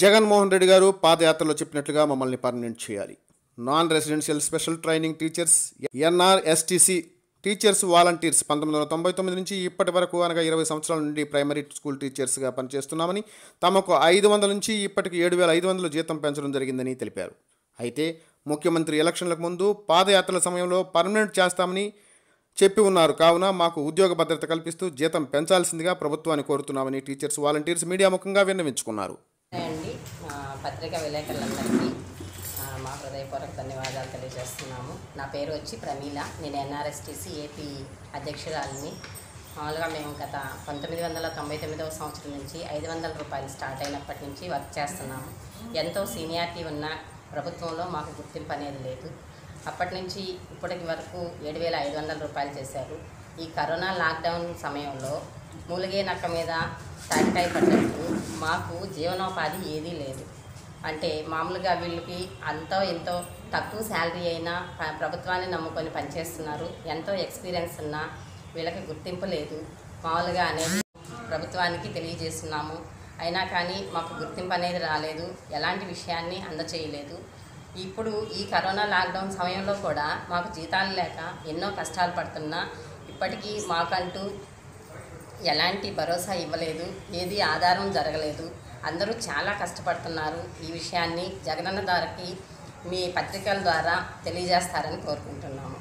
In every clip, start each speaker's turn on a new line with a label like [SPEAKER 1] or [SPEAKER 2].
[SPEAKER 1] జగన్మోహన్ రెడ్డి గారు పాదయాత్రలో చెప్పినట్లుగా మమ్మల్ని పర్మనెంట్ చేయాలి non residential special training teachers NRSTC teachers volunteers పంతొమ్మిది వందల తొంభై తొమ్మిది నుంచి ఇప్పటి వరకు అనగా ఇరవై సంవత్సరాల నుండి ప్రైమరీ స్కూల్ టీచర్స్గా పనిచేస్తున్నామని తమకు ఐదు వందల నుంచి ఇప్పటికి ఏడు వేల ఐదు వందలు జీతం పెంచడం జరిగిందని తెలిపారు అయితే ముఖ్యమంత్రి ఎలక్షన్లకు ముందు పాదయాత్రల సమయంలో పర్మనెంట్ చేస్తామని చెప్పి ఉన్నారు కావున మాకు ఉద్యోగ భద్రత కల్పిస్తూ జీతం పెంచాల్సిందిగా ప్రభుత్వాన్ని కోరుతున్నామని టీచర్స్ వాలంటీర్స్ మీడియా ముఖంగా విన్నవించుకున్నారు
[SPEAKER 2] అండి మా పత్రికా విలేకరులందరికీ ఆ, మా హృదయపూర్వక ధన్యవాదాలు తెలియజేస్తున్నాము నా పేరు వచ్చి ప్రమీల నేను ఎన్ఆర్ఎస్టీసీ ఏపీ అధ్యక్షురాలిని మామూలుగా మేము గత పంతొమ్మిది వందల తొంభై తొమ్మిదవ సంవత్సరం నుంచి ఐదు వందల రూపాయలు స్టార్ట్ అయినప్పటి నుంచి వర్క్ చేస్తున్నాము ఎంతో సీనియారిటీ ఉన్న ప్రభుత్వంలో మాకు గుర్తింపు అనేది లేదు అప్పటి నుంచి ఇప్పటికి వరకు ఏడు వేల ఐదు వందల రూపాయలు చేశారు ఈ కరోనా లాక్డౌన్ సమయంలో మూలిగే నక్క మీద తాటికాయ పడ్డట్టు మాకు జీవనోపాధి ఏదీ లేదు అంటే మామూలుగా వీళ్ళకి అంతో ఎంతో తక్కువ శాలరీ అయినా ప- ప్రభుత్వాన్ని నమ్ముకొని పనిచేస్తున్నారు ఎంతో ఎక్స్పీరియన్స్ ఉన్నా వీళ్ళకి గుర్తింపు లేదు మామూలుగా అనేది ప్రభుత్వానికి తెలియజేస్తున్నాము అయినా కానీ మాకు గుర్తింపు అనేది రాలేదు ఎలాంటి విషయాన్ని అందచేయలేదు ఇప్పుడు ఈ కరోనా లాక్డౌన్ సమయంలో కూడా మాకు జీతాలు లేక ఎన్నో కష్టాలు పడుతున్నా ఇప్పటికీ మాకంటూ ఎలాంటి భరోసా ఇవ్వలేదు ఏది ఆధారం జరగలేదు అందరూ చాలా కష్టపడుతున్నారు ఈ విషయాన్ని జగనన్న ద్వారాకి మీ పత్రికల ద్వారా తెలియజేస్తారని కోరుకుంటున్నాము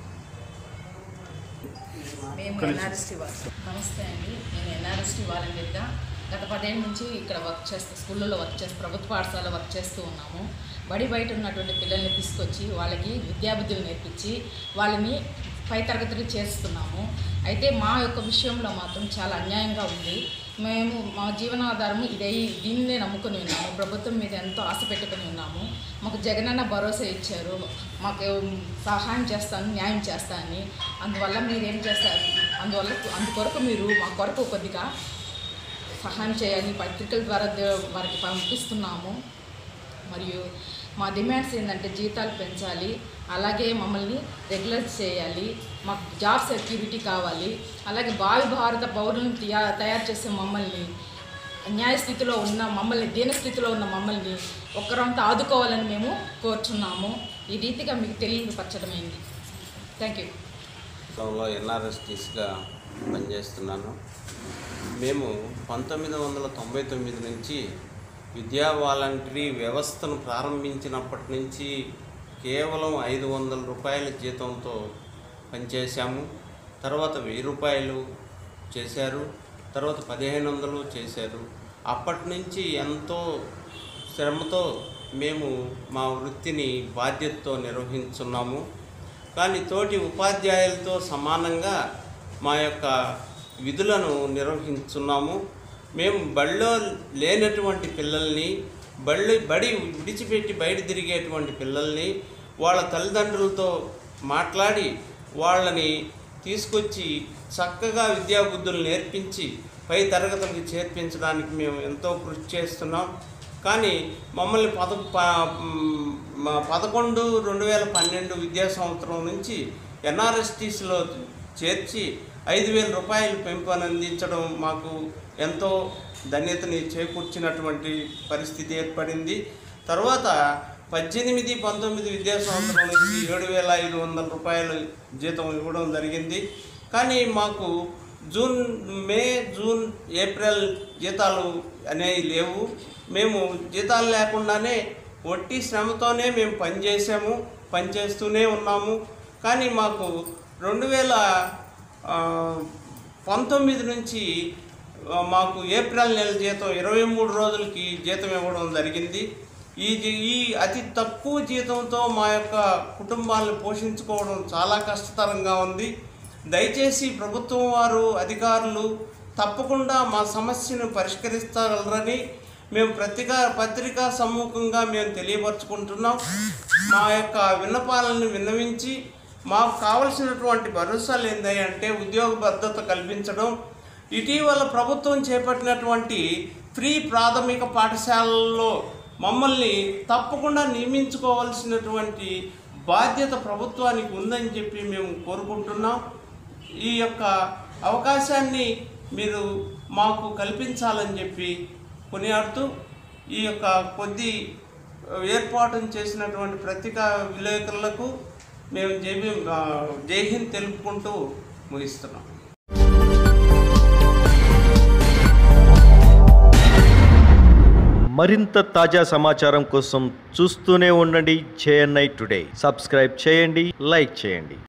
[SPEAKER 3] మేము ఎన్ఆర్ఎస్టీ వాల్ నమస్తే అండి నేను ఎన్ఆర్ఎస్టీ వాలంటీర్గా గత పదేళ్ళ నుంచి ఇక్కడ వర్క్ చేస్తూ స్కూళ్ళలో వర్క్ చేస్తూ ప్రభుత్వ పాఠశాలలో వర్క్ చేస్తూ ఉన్నాము బడి బయట ఉన్నటువంటి పిల్లల్ని తీసుకొచ్చి వాళ్ళకి విద్యాబుద్ధులు నేర్పించి వాళ్ళని పై తరగతులు చేస్తున్నాము అయితే మా యొక్క విషయంలో మాత్రం చాలా అన్యాయంగా ఉంది మేము మా జీవనాధారము ఇదే దీన్నే నమ్ముకుని ఉన్నాము ప్రభుత్వం మీద ఎంతో ఆశ పెట్టుకుని ఉన్నాము మాకు జగనన్న భరోసా ఇచ్చారు మాకు సహాయం చేస్తాను న్యాయం చేస్తానని అందువల్ల మీరు ఏం చేస్తారు అందువల్ల అందుకొరకు మీరు మా కొరకు కొద్దిగా సహాయం చేయాలి పత్రికల ద్వారా దే- వారికి పంపిస్తున్నాము మరియు మా డిమాండ్స్ ఏంటంటే జీతాలు పెంచాలి అలాగే మమ్మల్ని రెగ్యులర్ చేయాలి మాకు జాబ్ సెక్యూరిటీ కావాలి అలాగే భావి భారత పౌరులను తయా- తయారు చేసే మమ్మల్ని న్యాయస్థితిలో ఉన్న మమ్మల్ని దీనస్థితిలో ఉన్న మమ్మల్ని ఒక్కరంతా ఆదుకోవాలని మేము కోరుచున్నాము ఈ రీతిగా మీకు తెలియపరచడమైంది థ్యాంక్ యూ
[SPEAKER 4] లో ఎన్ఆర్ఎస్టీస్గా పనిచేస్తున్నాను మేము పంతొమ్మిది వందల తొంభై తొమ్మిది నుంచి విద్యా వాలంటరీ వ్యవస్థను ప్రారంభించినప్పటి నుంచి కేవలం ఐదు వందల రూపాయల జీతంతో పనిచేశాము తర్వాత వెయ్యి రూపాయలు చేశారు తర్వాత పదిహేను వందలు చేశారు అప్పటి నుంచి ఎంతో శ్రమతో మేము మా వృత్తిని బాధ్యతతో నిర్వహించున్నాము కానీ తోటి ఉపాధ్యాయులతో సమానంగా మా యొక్క విధులను నిర్వహించున్నాము మేము బడిలో లేనటువంటి పిల్లల్ని బడి బడి విడిచిపెట్టి బయట తిరిగేటువంటి పిల్లల్ని వాళ్ళ తల్లిదండ్రులతో మాట్లాడి వాళ్ళని తీసుకొచ్చి చక్కగా విద్యాబుద్ధులు నేర్పించి పై తరగతులకు చేర్పించడానికి మేము ఎంతో కృషి చేస్తున్నాం కానీ మమ్మల్ని పద ప- మ్, మా పదకొండు రెండు వేల పన్నెండు విద్యా సంవత్సరం నుంచి ఎన్ఆర్ఎస్టీసీలో చేర్చి ఐదు వేల రూపాయలు పెంపుని అందించడం మాకు ఎంతో ధన్యతని చేకూర్చినటువంటి పరిస్థితి ఏర్పడింది తర్వాత పద్దెనిమిది పంతొమ్మిది విద్యా సంవత్సరం నుంచి ఏడు వేల ఐదు వందల రూపాయలు జీతం ఇవ్వడం జరిగింది కానీ మాకు జూన్ మే జూన్ ఏప్రిల్ జీతాలు అనేవి లేవు మేము జీతాలు లేకుండానే ఒట్టి శ్రమతోనే మేము పనిచేసాము పనిచేస్తూనే ఉన్నాము కానీ మాకు రెండు వేల ఆ, పంతొమ్మిది నుంచి ఆ, మాకు ఏప్రిల్ నెల జీతం ఇరవై మూడు రోజులకి జీతం ఇవ్వడం జరిగింది ఈ జీ- ఈ అతి తక్కువ జీతంతో మా యొక్క కుటుంబాలను పోషించుకోవడం చాలా కష్టతరంగా ఉంది దయచేసి ప్రభుత్వం వారు అధికారులు తప్పకుండా మా సమస్యను పరిష్కరిస్తారని మేము పత్రికా పత్రికా సమ్ముఖంగా మేము తెలియపరచుకుంటున్నాం మా యొక్క విన్నపాలను విన్నవించి మాకు కావలసినటువంటి భరోసాలు ఏంటంటే ఉద్యోగ భద్రత కల్పించడం ఇటీవల ప్రభుత్వం చేపట్టినటువంటి ఫ్రీ ప్రాథమిక పాఠశాలల్లో మమ్మల్ని తప్పకుండా నియమించుకోవాల్సినటువంటి బాధ్యత ప్రభుత్వానికి ఉందని చెప్పి మేము కోరుకుంటున్నాం ఈ యొక్క అవకాశాన్ని మీరు మాకు కల్పించాలని చెప్పి కొనియాడుతూ ఈ యొక్క కొద్ది ఏర్పాటును చేసినటువంటి పత్రికా విలేకరులకు మేము జైబీ జై హింద్ తెలుపుకుంటూ ముగిస్తున్నాం
[SPEAKER 5] మరింత తాజా సమాచారం కోసం చూస్తూనే ఉండండి జేఎన్ఐ టుడే సబ్స్క్రైబ్ చేయండి లైక్ చేయండి